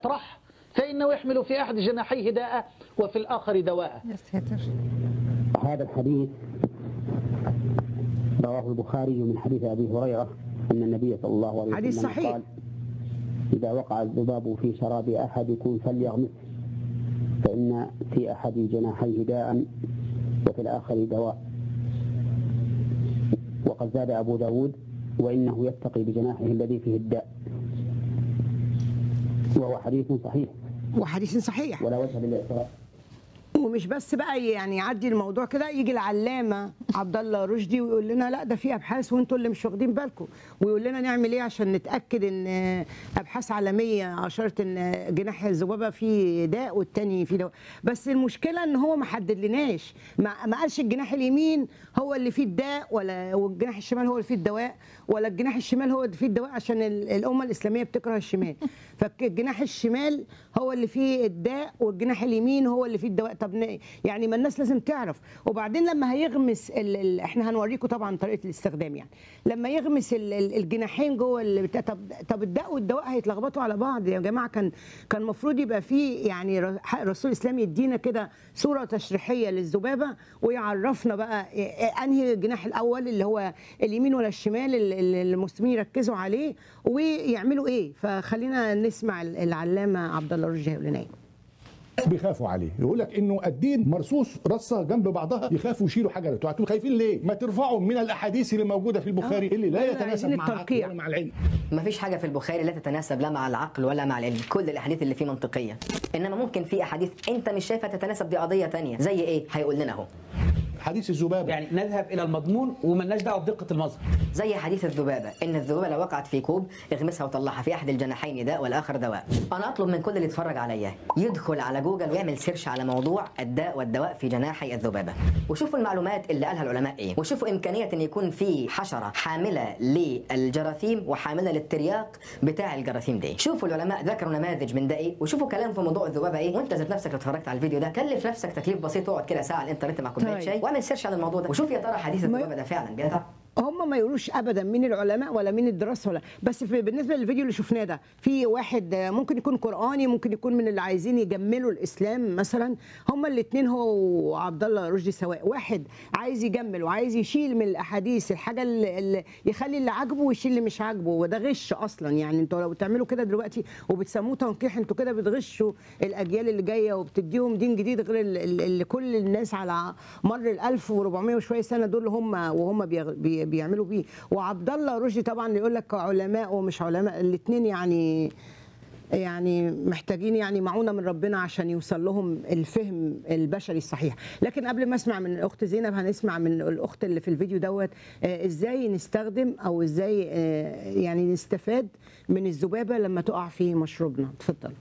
طرح فإنه يحمل في أحد جناحيه داء وفي الآخر دواء يا ساتر هذا الحديث رواه البخاري من حديث ابي هريره ان النبي صلى الله عليه حديث وسلم صحيح. قال اذا وقع الذباب في شراب احدكم فليغمسه فان في احد جناحيه داء وفي الاخر دواء وقد زاد ابو داود وانه يتقي بجناحه الذي فيه الداء وهو حديث صحيح وحديث صحيح ولا وجه للاعتراض ومش بس بقى يعني يعدي الموضوع كده يجي العلامه عبد الله رشدي ويقول لنا لا ده في ابحاث وانتوا اللي مش واخدين بالكم ويقول لنا نعمل ايه عشان نتاكد ان ابحاث عالميه اشارت ان جناح الذبابه فيه داء والتاني فيه دواء بس المشكله ان هو ما حدد لناش ما ما قالش الجناح اليمين هو اللي فيه الداء ولا والجناح الشمال هو اللي فيه الدواء ولا الجناح الشمال هو اللي فيه الدواء عشان ال- الامه الاسلاميه بتكره الشمال فالجناح الشمال هو اللي فيه الداء والجناح اليمين هو اللي فيه الدواء طب ن- يعني ما الناس لازم تعرف وبعدين لما هيغمس ال... ال... احنا هنوريكم طبعا طريقه الاستخدام يعني لما يغمس ال... ال- الجناحين جوه ال... بتاع- طب طب الداء والدواء هيتلخبطوا على بعض يا جماعه كان كان المفروض يبقى فيه يعني ر- الرسول الاسلامي يدينا كده صوره تشريحيه للذبابه ويعرفنا بقى إيه- انهي الجناح الاول اللي هو اليمين ولا الشمال اللي اللي المسلمين يركزوا عليه ويعملوا ايه فخلينا نسمع العلامه عبد الله رشدي هيقول لنا ايه بيخافوا عليه يقول لك انه الدين مرصوص رصه جنب بعضها يخافوا يشيلوا حاجه انتوا انتوا خايفين ليه ما ترفعوا من الاحاديث اللي موجوده في البخاري اللي لا ولا يتناسب عايزين مع العقل الترقيع. ولا مع العلم ما فيش حاجة في البخاري لا تتناسب لا مع العقل ولا مع العلم كل الأحاديث اللي فيه منطقية إنما ممكن في أحاديث أنت مش شايفها تتناسب دي قضية تانية زي إيه هيقول لنا أهو حديث الذبابه يعني نذهب الى المضمون وملناش دعوه بدقه المظهر زي حديث الذبابة إن الذبابة لو وقعت في كوب اغمسها وطلعها في أحد الجناحين داء والآخر دواء أنا أطلب من كل اللي يتفرج عليا يدخل على جوجل ويعمل سيرش على موضوع الداء والدواء في جناحي الذبابة وشوفوا المعلومات اللي قالها العلماء إيه وشوفوا إمكانية إن يكون في حشرة حاملة للجراثيم وحاملة للترياق بتاع الجراثيم دي شوفوا العلماء ذكروا نماذج من ده إيه وشوفوا كلام في موضوع الذبابة إيه وأنت ذات نفسك لو اتفرجت على الفيديو ده كلف نفسك تكليف بسيط اقعد كده ساعة على الإنترنت مع كوباية طيب. شاي واعمل سيرش على الموضوع ده وشوف يا ترى حديث ما- الذبابة ده فعلا بيتع هم ما يقولوش ابدا مين العلماء ولا مين الدراسه ولا بس في بالنسبه للفيديو اللي شفناه ده في واحد آه، ممكن يكون قراني ممكن يكون من اللي عايزين يجملوا الاسلام مثلا هم الاثنين هو وعبد الله رشدي سواء واحد عايز يجمل وعايز يشيل من الاحاديث الحاجه اللي, اللي يخلي اللي عاجبه ويشيل اللي مش عاجبه وده غش اصلا يعني انتوا لو بتعملوا كده دلوقتي وبتسموه تنقيح انتوا كده بتغشوا الاجيال اللي جايه وبتديهم دين جديد غير ال- ال- اللي كل الناس على مر ال 1400 وشويه سنه دول هم وهم بيغ- بي- بيعملوا بيه وعبد الله رشدي طبعا يقول لك علماء ومش علماء الاثنين يعني يعني محتاجين يعني معونه من ربنا عشان يوصل لهم الفهم البشري الصحيح لكن قبل ما اسمع من الاخت زينب هنسمع من الاخت اللي في الفيديو دوت آه، ازاي نستخدم او ازاي آه، يعني نستفاد من الذبابه لما تقع في مشروبنا اتفضل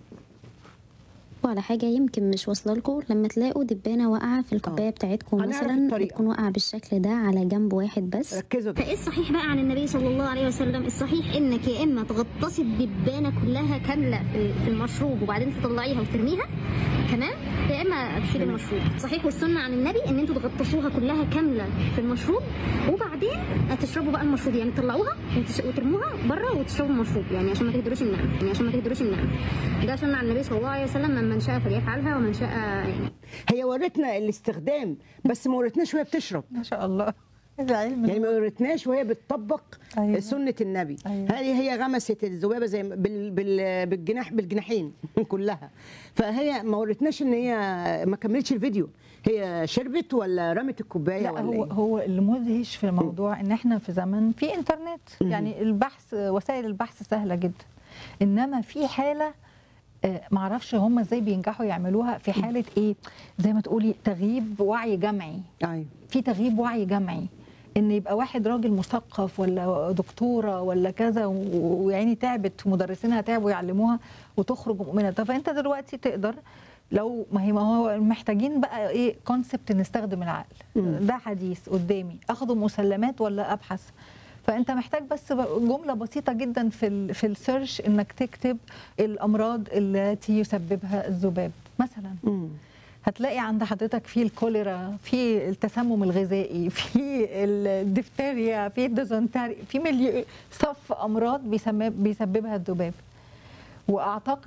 وعلى حاجة يمكن مش واصلة لكم لما تلاقوا دبانة واقعة في الكوباية آه. بتاعتكم هنعرف مثلا الطريقة. بتكون واقعة بالشكل ده على جنب واحد بس ركزوا كده فايه الصحيح بقى عن النبي صلى الله عليه وسلم الصحيح انك يا اما تغطسي الدبانه كلها كامله في في المشروب وبعدين تطلعيها وترميها تمام يا اما تسيب المشروب صحيح والسنه عن النبي ان انتوا تغطسوها كلها كامله في المشروب وبعدين تشربوا بقى المشروب يعني تطلعوها وتش- وترموها بره وتشربوا المشروب يعني عشان ما تهدروش النعم يعني عشان ما تهدروش النعم ده سنه عن النبي صلى الله عليه وسلم من من شاء فليفعلها ومن شاء يعني هي ورتنا الاستخدام بس ما ورتناش وهي بتشرب ما شاء الله العلم يعني ما ورتناش وهي بتطبق أيوة. سنه النبي أيوة. هذه هي غمست الذبابه زي ما- بال بال بالجناح بالجناحين كلها فهي ما ورتناش ان هي ما كملتش الفيديو هي شربت ولا رمت الكوبايه لا ولا هو إيه؟ هو المدهش في الموضوع ان احنا في زمن في انترنت يعني البحث وسائل البحث سهله جدا انما في حاله آه، معرفش هم ازاي بينجحوا يعملوها في حاله ايه زي ما تقولي تغييب وعي جمعي ايوه في تغييب وعي جمعي ان يبقى واحد راجل مثقف ولا دكتوره ولا كذا و- ويعني تعبت مدرسينها تعبوا يعلموها وتخرج مؤمنه طب فانت دلوقتي تقدر لو ما هي ما هو محتاجين بقى ايه كونسبت نستخدم العقل ده حديث قدامي اخده مسلمات ولا ابحث فانت محتاج بس بقى جمله بسيطه جدا في ال في السيرش انك تكتب الامراض التي يسببها الذباب مثلا مم. هتلاقي عند حضرتك في الكوليرا في التسمم الغذائي في الدفتيريا في الديزنتري في مليون صف امراض بيسمى- بيسببها الذباب واعتقد